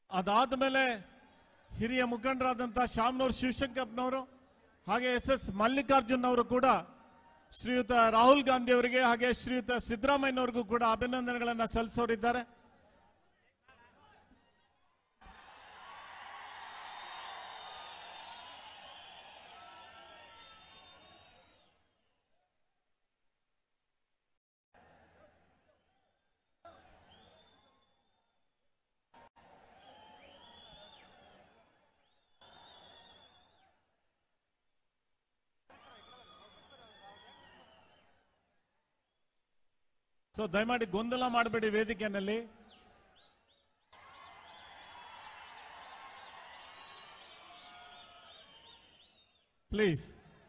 ಅದಾದ್ಮೇಲೆ ಹಿರಿಯ ಮುಖಂಡರಾದಂತಹ ಶಾಮನೂರ್ ಶಿವಶಂಕರ್ನವರು ಹಾಗೆ ಎಸ್ ಎಸ್ ಮಲ್ಲಿಕಾರ್ಜುನ್ ಅವರು ಕೂಡ ಶ್ರೀಯುತ ರಾಹುಲ್ ಗಾಂಧಿ ಅವರಿಗೆ ಹಾಗೆ ಶ್ರೀಯುತ ಸಿದ್ದರಾಮಯ್ಯನವರಿಗೂ ಕೂಡ ಅಭಿನಂದನೆಗಳನ್ನ ಸಲ್ಲಿಸೋರಿದ್ದಾರೆ ಸೊ ದಯಮಾಡಿ ಗೊಂದಲ ಮಾಡಬೇಡಿ ವೇದಿಕೆಯಲ್ಲಿ ಪ್ಲೀಸ್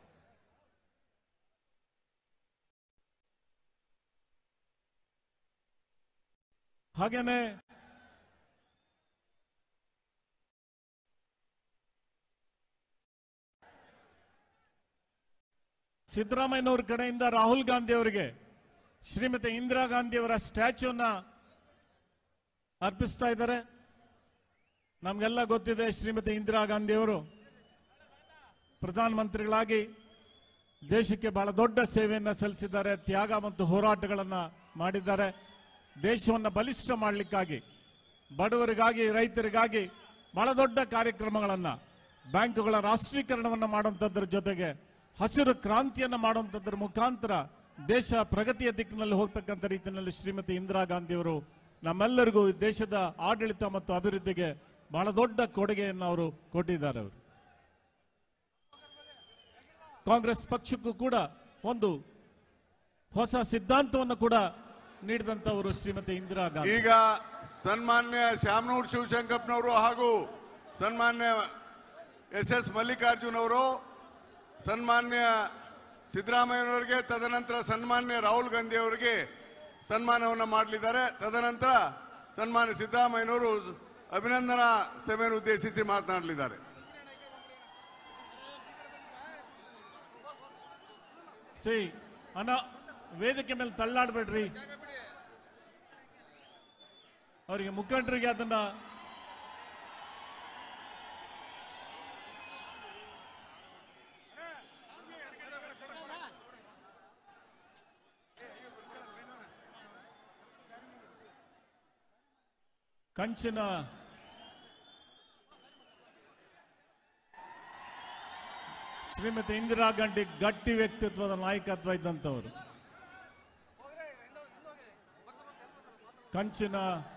ಹಾಗೇನೆ ಸಿದ್ದರಾಮಯ್ಯನವ್ರ ಕಡೆಯಿಂದ ರಾಹುಲ್ ಗಾಂಧಿ ಅವರಿಗೆ ಶ್ರೀಮತಿ ಇಂದಿರಾ ಗಾಂಧಿ ಅವರ ಸ್ಟ್ಯಾಚ್ಯೂನ ಅರ್ಪಿಸ್ತಾ ಇದ್ದಾರೆ ನಮ್ಗೆಲ್ಲ ಗೊತ್ತಿದೆ ಶ್ರೀಮತಿ ಇಂದಿರಾ ಗಾಂಧಿ ಅವರು ಪ್ರಧಾನಮಂತ್ರಿಗಳಾಗಿ ದೇಶಕ್ಕೆ ಬಹಳ ದೊಡ್ಡ ಸೇವೆಯನ್ನ ಸಲ್ಲಿಸಿದ್ದಾರೆ ತ್ಯಾಗ ಮತ್ತು ಹೋರಾಟಗಳನ್ನ ಮಾಡಿದ್ದಾರೆ ದೇಶವನ್ನು ಬಲಿಷ್ಠ ಮಾಡಲಿಕ್ಕಾಗಿ ಬಡವರಿಗಾಗಿ ರೈತರಿಗಾಗಿ ಬಹಳ ದೊಡ್ಡ ಕಾರ್ಯಕ್ರಮಗಳನ್ನ ಬ್ಯಾಂಕುಗಳ ರಾಷ್ಟ್ರೀಕರಣವನ್ನ ಮಾಡುವಂತದ್ರ ಜೊತೆಗೆ ಹಸಿರು ಕ್ರಾಂತಿಯನ್ನ ಮಾಡುವಂತದ್ರ ಮುಖಾಂತರ ದೇಶ ಪ್ರಗತಿಯ ದಿಕ್ಕಿನಲ್ಲಿ ಹೋಗ್ತಕ್ಕಂಥ ರೀತಿಯಲ್ಲಿ ಶ್ರೀಮತಿ ಇಂದಿರಾ ಗಾಂಧಿ ಅವರು ನಮ್ಮೆಲ್ಲರಿಗೂ ಈ ದೇಶದ ಆಡಳಿತ ಮತ್ತು ಅಭಿವೃದ್ಧಿಗೆ ಬಹಳ ದೊಡ್ಡ ಕೊಡುಗೆಯನ್ನು ಅವರು ಕೊಟ್ಟಿದ್ದಾರೆ ಅವರು ಕಾಂಗ್ರೆಸ್ ಪಕ್ಷಕ್ಕೂ ಕೂಡ ಒಂದು ಹೊಸ ಸಿದ್ಧಾಂತವನ್ನು ಕೂಡ ನೀಡಿದಂತವರು ಶ್ರೀಮತಿ ಇಂದಿರಾ ಗಾಂಧಿ ಈಗ ಸನ್ಮಾನ್ಯ ಶ್ಯಾಮನೂರ್ ಶಿವಶಂಕಪ್ಪನವರು ಹಾಗೂ ಸನ್ಮಾನ್ಯ ಎಸ್ ಎಸ್ ಮಲ್ಲಿಕಾರ್ಜುನ್ ಅವರು ಸನ್ಮಾನ್ಯ ಸಿದ್ದರಾಮಯ್ಯನವರಿಗೆ ತದನಂತರ ಸನ್ಮಾನ್ಯ ರಾಹುಲ್ ಗಾಂಧಿ ಅವರಿಗೆ ಸನ್ಮಾನವನ್ನು ಮಾಡಲಿದ್ದಾರೆ ತದನಂತರ ಸನ್ಮಾನ್ಯ ಸಿದ್ದರಾಮಯ್ಯನವರು ಅಭಿನಂದನಾ ಸಭೆಯನ್ನು ಉದ್ದೇಶಿಸಿ ಮಾತನಾಡಲಿದ್ದಾರೆ ಸಿ ಅನ ವೇದಿಕೆ ಮೇಲೆ ತಳ್ಳಾಡ್ಬೇಡ್ರಿ ಅವರಿಗೆ ಮುಖಂಡರಿಗೆ ಅದನ್ನ ಕಂಚಿನ ಶ್ರೀಮತಿ ಇಂದಿರಾ ಗಾಂಧಿ ಗಟ್ಟಿ ವ್ಯಕ್ತಿತ್ವದ ನಾಯಕತ್ವ ಇದ್ದಂಥವರು ಕಂಚಿನ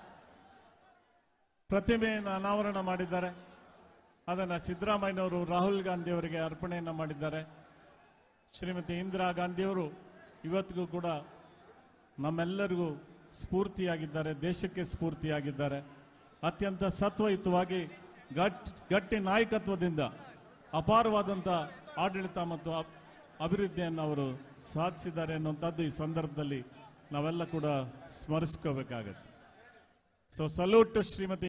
ಪ್ರತಿಮೆಯನ್ನು ಅನಾವರಣ ಮಾಡಿದ್ದಾರೆ ಅದನ್ನು ಸಿದ್ದರಾಮಯ್ಯನವರು ರಾಹುಲ್ ಗಾಂಧಿ ಅವರಿಗೆ ಅರ್ಪಣೆಯನ್ನು ಮಾಡಿದ್ದಾರೆ ಶ್ರೀಮತಿ ಇಂದಿರಾ ಗಾಂಧಿಯವರು ಇವತ್ತಿಗೂ ಕೂಡ ನಮ್ಮೆಲ್ಲರಿಗೂ ಸ್ಫೂರ್ತಿಯಾಗಿದ್ದಾರೆ ದೇಶಕ್ಕೆ ಸ್ಫೂರ್ತಿಯಾಗಿದ್ದಾರೆ ಅತ್ಯಂತ ಸತ್ವಯುತವಾಗಿ ಗಟ್ ಗಟ್ಟಿ ನಾಯಕತ್ವದಿಂದ ಅಪಾರವಾದಂಥ ಆಡಳಿತ ಮತ್ತು ಅಬ್- ಅಭಿವೃದ್ಧಿಯನ್ನು ಅವರು ಸಾಧಿಸಿದ್ದಾರೆ ಅನ್ನುವಂಥದ್ದು ಈ ಸಂದರ್ಭದಲ್ಲಿ ನಾವೆಲ್ಲ ಕೂಡ ಸ್ಮರಿಸ್ಕೋಬೇಕಾಗತ್ತೆ ಸೊ ಸಲ್ಯೂಟ್ ಶ್ರೀಮತಿ